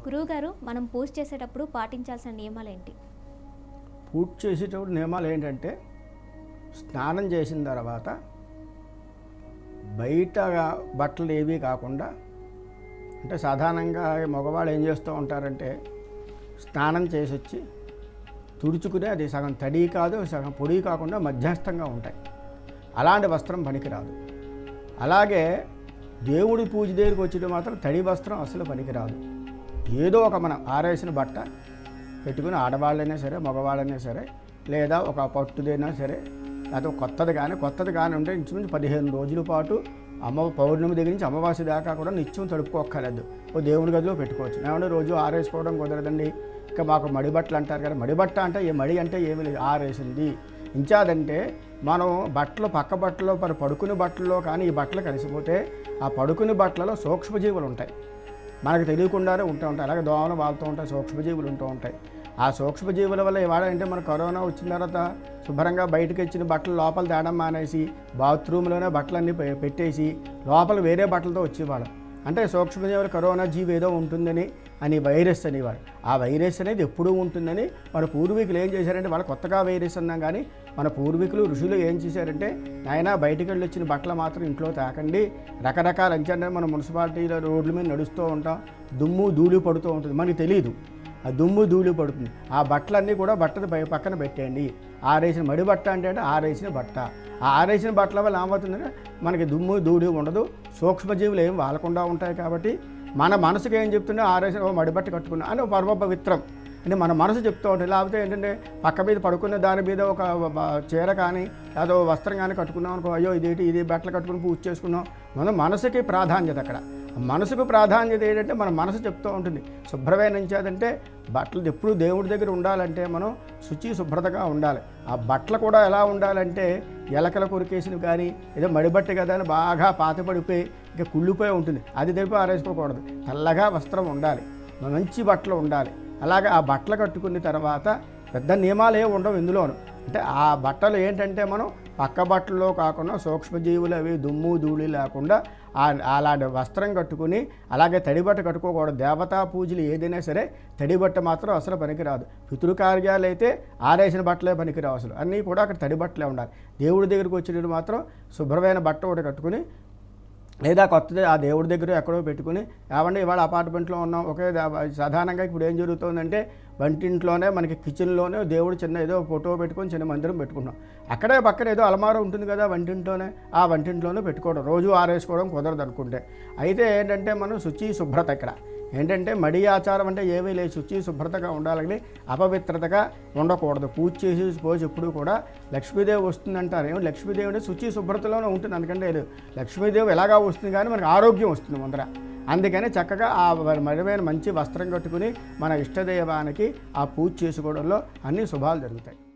గురువుగారు మనం పూజ చేసేటప్పుడు పాటించాల్సిన నియమాలు ఏంటి పూజ చేసేటప్పుడు నియమాలు ఏంటంటే స్నానం చేసిన తర్వాత బయట బట్టలు ఏవి కాకుండా అంటే సాధారణంగా ఈ మగవాళ్ళు ఏం చేస్తూ ఉంటారంటే స్నానం చేసి వచ్చి తుడుచుకుని అది సగం తడి కాదు సగం పొడి కాకుండా మధ్యస్థంగా ఉంటాయి అలాంటి వస్త్రం పనికిరాదు అలాగే దేవుడి పూజ దగ్గరికి వచ్చిన మాత్రం తడి వస్త్రం అసలు పనికిరాదు ఏదో ఒక మనం ఆరేసిన బట్ట పెట్టుకుని ఆడవాళ్ళైనా సరే మగవాళ్ళైనా సరే లేదా ఒక పట్టుదైనా సరే లేదా కొత్తది కానీ కొత్తది కానీ ఉంటే ఇంచుమించు పదిహేను రోజుల పాటు అమ్మ పౌర్ణమి దగ్గర నుంచి అమావాస్య దాకా కూడా నిత్యం తడుపుకోక్కర్లేదు ఓ దేవుడి గదిలో పెట్టుకోవచ్చు ఏమంటే రోజు ఆరేసుకోవడం కుదరదండి ఇంకా మాకు మడి బట్టలు అంటారు కదా మడి బట్ట అంటే ఏ మడి అంటే ఏమి లేదు ఆరేసింది ఇంచాదంటే మనం బట్టలు పక్క బట్టలో మరి పడుకుని బట్టల్లో కానీ ఈ బట్టలు కలిసిపోతే ఆ పడుకుని బట్టలలో సూక్ష్మజీవులు ఉంటాయి మనకు తెలియకుండానే ఉంటూ ఉంటాయి అలాగే దోమలు వాళ్తూ ఉంటాయి సూక్ష్మజీవులు ఉంటూ ఉంటాయి ఆ సూక్ష్మజీవుల వల్ల ఇవాళ అంటే మన కరోనా వచ్చిన తర్వాత శుభ్రంగా బయటకు వచ్చిన బట్టలు లోపల తేడం మానేసి బాత్రూంలోనే బట్టలన్నీ పె- పెట్టేసి లోపల వేరే బట్టలతో వచ్చేవాళ్ళం అంటే సూక్ష్మజీవులు కరోనా జీవి ఏదో ఉంటుందని అని వైరస్ అనేవాడు ఆ వైరస్ అనేది ఎప్పుడూ ఉంటుందని మన పూర్వీకులు ఏం చేశారంటే వాళ్ళు కొత్తగా వైరస్ అన్నాం కానీ మన పూర్వీకులు ఋషులు ఏం చేశారంటే నాయన బయటికి వెళ్ళి వచ్చిన బట్టలు మాత్రం ఇంట్లో తాకండి రకరకాల అంచనా మన మున్సిపాలిటీలో రోడ్ల మీద నడుస్తూ ఉంటాం దుమ్ము ధూళి పడుతూ ఉంటుంది మనకి తెలియదు ఆ దుమ్ము ధూళి పడుతుంది ఆ బట్టలన్నీ కూడా బట్టలు పై పక్కన పెట్టేయండి ఆరేసిన మడి బట్ట అంటే అంటే ఆరేసిన బట్ట ఆ ఆరేసిన బట్టల వల్ల ఏమవుతుందంటే మనకి దుమ్ము ధూళి ఉండదు సూక్ష్మజీవులు ఏం వాలకుండా ఉంటాయి కాబట్టి మన మనసుకి ఏం చెప్తుంటే ఆరేసిన ఓ మడి బట్ట కట్టుకున్నా అని ఒక పరమ పవిత్రం అంటే మన మనసు చెప్తూ ఉంటుంది లేకపోతే ఏంటంటే పక్క మీద పడుకున్న దాని మీద ఒక బ- చీర కానీ లేదా ఓ వస్త్రం కానీ కట్టుకున్నాం అనుకో అయ్యో ఇదేంటి ఇది బట్టలు కట్టుకుని పూజ చేసుకున్నాం మన మనసుకి ప్రాధాన్యత అక్కడ మనసుకు ప్రాధాన్యత ఏంటంటే మన మనసు చెప్తూ ఉంటుంది శుభ్రమైన నుంచేదంటే బట్టలు ఎప్పుడు దేవుడి దగ్గర ఉండాలంటే మనం శుచి శుభ్రతగా ఉండాలి ఆ బట్టలు కూడా ఎలా ఉండాలంటే ఎలకల కొరికేసినవి కానీ ఏదో మడిబట్ట కదా అని బాగా పాతపడిపోయి ఇక కుళ్ళిపోయి ఉంటుంది అది తెప్పి ఆరేసుకోకూడదు తెల్లగా వస్త్రం ఉండాలి మంచి బట్టలు ఉండాలి అలాగే ఆ బట్టలు కట్టుకున్న తర్వాత పెద్ద నియమాలు ఏమి ఉండవు ఇందులోను అంటే ఆ బట్టలు ఏంటంటే మనం పక్క బట్టల్లో కాకుండా సూక్ష్మజీవులు అవి దుమ్ము ధూళి లేకుండా ఆ- అలాంటి వస్త్రం కట్టుకుని అలాగే తడి బట్ట కట్టుకోకూడదు దేవతా పూజలు ఏదైనా సరే తడి బట్ట మాత్రం అసలు పనికిరాదు పితృకార్యాలు అయితే ఆరేసిన బట్టలే పనికిరావు అసలు అన్నీ కూడా అక్కడ తడి బట్టలే ఉండాలి దేవుడి దగ్గరికి వచ్చినప్పుడు మాత్రం శుభ్రమైన బట్ట ఒకటి కట్టుకుని లేదా కొత్తది ఆ దేవుడి దగ్గర ఎక్కడో పెట్టుకుని ఏమంటే ఇవాళ అపార్ట్మెంట్లో ఉన్నాం ఒకే దా- సాధారణంగా ఇప్పుడు ఏం జరుగుతుందంటే వంటింట్లోనే మనకి కిచెన్లోనే దేవుడు చిన్న ఏదో ఫోటో పెట్టుకొని చిన్న మందిరం పెట్టుకున్నాం అక్కడే పక్కన ఏదో అలమార ఉంటుంది కదా వంటింట్లోనే ఆ వంటింట్లోనే పెట్టుకోవడం రోజు ఆరేసుకోవడం కుదరదు అనుకుంటే అయితే ఏంటంటే మనం శుచి శుభ్రత ఇక్కడ ఏంటంటే మడి ఆచారం అంటే ఏమీ లేదు శుచి శుభ్రతగా ఉండాలని అపవిత్రతగా ఉండకూడదు పూజ చేసి పోసి ఎప్పుడు కూడా లక్ష్మీదేవి వస్తుందంటారు ఏమో లక్ష్మీదేవి అంటే శుచి శుభ్రతలోనే ఉంటుంది అందుకంటే లేదు లక్ష్మీదేవి ఎలాగా వస్తుంది కానీ మనకు ఆరోగ్యం వస్తుంది ముందర అందుకని చక్కగా ఆ మడిమైన మంచి వస్త్రం కట్టుకుని మన ఇష్టదైవానికి ఆ పూజ చేసుకోవడంలో అన్ని శుభాలు జరుగుతాయి